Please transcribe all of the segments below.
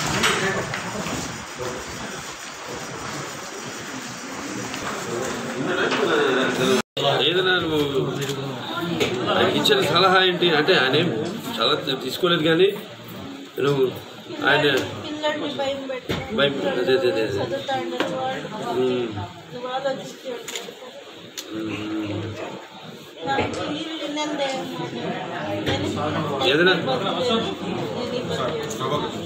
ఏదైనా నువ్వు ఆయనకి ఇచ్చిన సలహా ఏంటి అంటే ఆయన ఏం చాలా తీసుకోలేదు కానీ నువ్వు ఆయన పిల్లల్ని భయం పెట్టి భయం అదే అదే అదే అదే. చదువుతాండే వాడు ఉమ్, నువ్వు ఆలోచించి ఉంటాడు. ఉమ్. నాకు వీళ్ళు విన్నందే మాట. నేను ఏదైనా బతకలేదు. నేను ఈ బతకలేదు.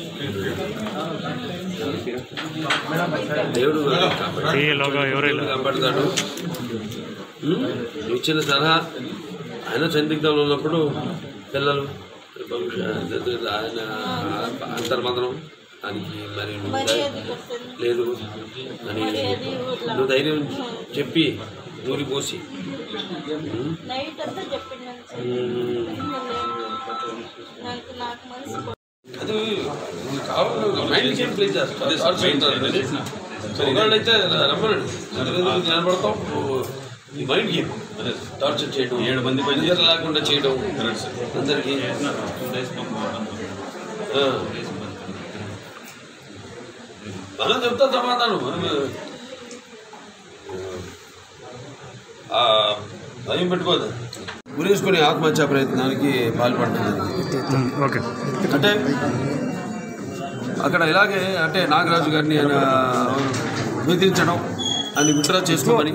దేవుడు కాపాడు. కాపాడుతాడు ఉమ్, నువ్వు ఇచ్చిన సలహా ఆయన సందిగ్ధంలో ఉన్నప్పుడు పిల్లలు భవిష్యత్ ఆయన అంతర్మంతరం దానికి మరి నువ్వు మరి ధై- అది కొట్టండి. లేదు అని మరి అది ఊర్లో. నువ్వు ధైర్యం చెప్పి ఊరి పోసి ఉమ్, నైట్ అంతా చెప్పిండు ఉమ్. నాకు నాకు మనసు అది నీకు కావాలి మైండ్ గేమ్ ప్లే చేస్తాను ఒకళ్ళైతే రమ్మనండి ఎందుకంటే నిలబడతాం ఈ మైండ్ గేమ్ టార్చర్ చేయడం ఏడు మంది పని లేకుండా చేయడం అందరికీ ఆ. మనం చెప్తా సమాధానం మనం, ఆ, భయం పెట్టుకోదు గురేసుకునే ఆత్మహత్యా ప్రయత్నానికి పాల్పడుతుంది ఓకే అంటే అక్కడ ఇలాగే అంటే నాగరాజు గారిని ఆయన బెదిరించడం ఆయన విత్డ్రా చేసుకోమని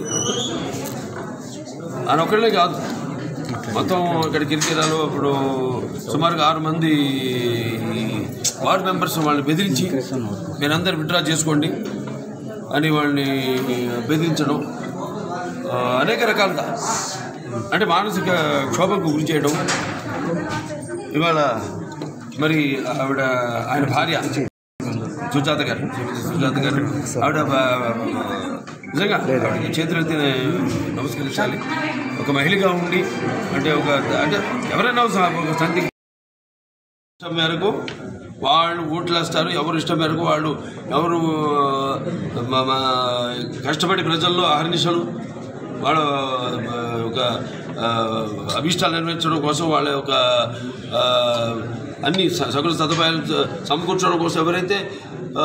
ఆయన ఒక్కళ్ళే కాదు మొత్తం ఇక్కడ కిరికిరాలు అప్పుడు సుమారుగా ఆరు మంది వార్డు మెంబర్స్ వాళ్ళని బెదిరించి మీరందరూ విత్డ్రా చేసుకోండి అని వాళ్ళని బెదిరించడం ఆ, అనేక రకాలుగా అంటే మానసిక క్షోభకు గురి చేయడం ఇవాళ మరి ఆవిడ ఆయన భార్య సుజాత గారు శ్రీమతి సుజాత గారు ఆవిడ బ- నిజంగా ఆవిడకి చేతులెత్తి నమస్కరించాలి ఒక మహిళగా ఉండి అంటే ఒక అంటే ఎవరైనా ఒక ఒక సంధి ఇష్టం మేరకు వాళ్ళు ఓట్లు వేస్తారు ఎవరు ఇష్టం మేరకు వాళ్ళు ఎవరు మా- మా కష్టపడి ప్రజల్లో అహర్నిశలు వాళ్ళ ఆ, ఒక ఆ, అభిష్టాలు నెరవేర్చడం కోసం వాళ్ళ యొక్క ఆ, అన్ని స- సకల సదుపాయాలు స- సమకూర్చడం కోసం ఎవరైతే ఆ,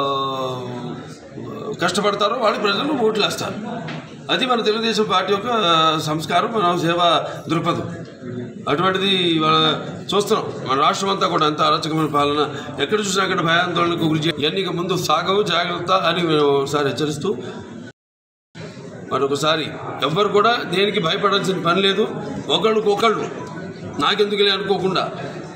కష్టపడతారో వాళ్ళు ప్రజలు ఓట్లు వేస్తారు అది మన తెలుగుదేశం పార్టీ యొక్క సంస్కారం మన సేవా దృక్పథం అటువంటిది ఇవాళ చూస్తున్నాం మన రాష్ట్రం అంతా కూడా అంత అరాచకమైన పాలన ఎక్కడ చూసినా అక్కడ భయాందోళనకు గురి చేయ- ఎన్నిక ముందు సాగవు జాగ్రత్త అని మేము ఒకసారి హెచ్చరిస్తూ మరొకసారి ఎవ్వరు కూడా దేనికి భయపడాల్సిన పని లేదు ఒకళ్ళకొకళ్ళు నాకెందుకులే అనుకోకుండా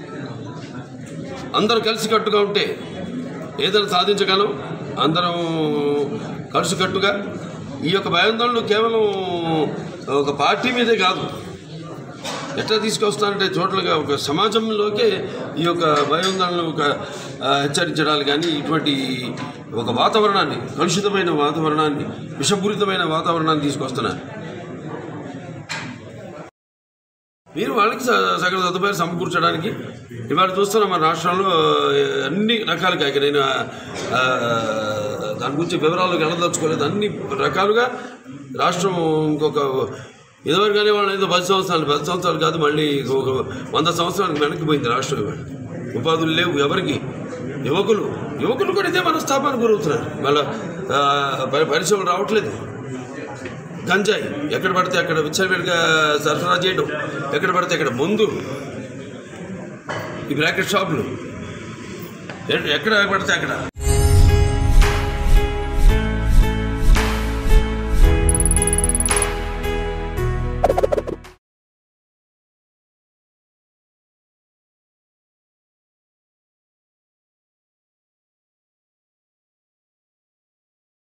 అందరూ కలిసికట్టుగా ఉంటే ఏదైనా సాధించగలం అందరం కలిసికట్టుగా ఈ యొక్క భయాందోళనలు కేవలం ఒక పార్టీ మీదే కాదు ఎట్లా తీసుకొస్తానంటే టోటల్గా ఒక సమాజంలోకే ఈ యొక్క భయాందోళనలు ఒక ఆ, హెచ్చరించడాలు కానీ ఇటువంటి ఒక వాతావరణాన్ని కలుషితమైన వాతావరణాన్ని విషపూరితమైన వాతావరణాన్ని తీసుకొస్తున్నారు మీరు వాళ్ళకి స- సకల సదుపాయాలు సమకూర్చడానికి ఇవాళ చూస్తున్నాం మన రాష్ట్రంలో ఆ, అన్ని రకాలుగా ఇక నేను ఆ, దాని గురించి వివరాలకు వెళ్ళదలుచుకోలేదు అన్ని రకాలుగా రాష్ట్రం ఇంకొక ఇదివరకుగానే వాళ్ళు ఏదో పది సంవత్సరాలు పది సంవత్సరాలు కాదు మళ్ళీ ఒక వంద సంవత్సరాలకు వెనక్కిపోయింది రాష్ట్రం ఇవాళ ఉపాధులు లేవు ఎవరికి యువకులు యువకులు కూడా ఇదే మనస్తాపానికి గురవుతున్నారు వాళ్ళ ఆ, పరి- పరిశ్రమలు రావట్లేదు గంజాయి ఎక్కడ పడితే అక్కడ విచ్చలవిడిగా సరఫరా చేయడం ఎక్కడ పడితే అక్కడ మందు ఈ బ్రాకెట్ షాపులు ఎ- ఎక్కడ పడితే అక్కడ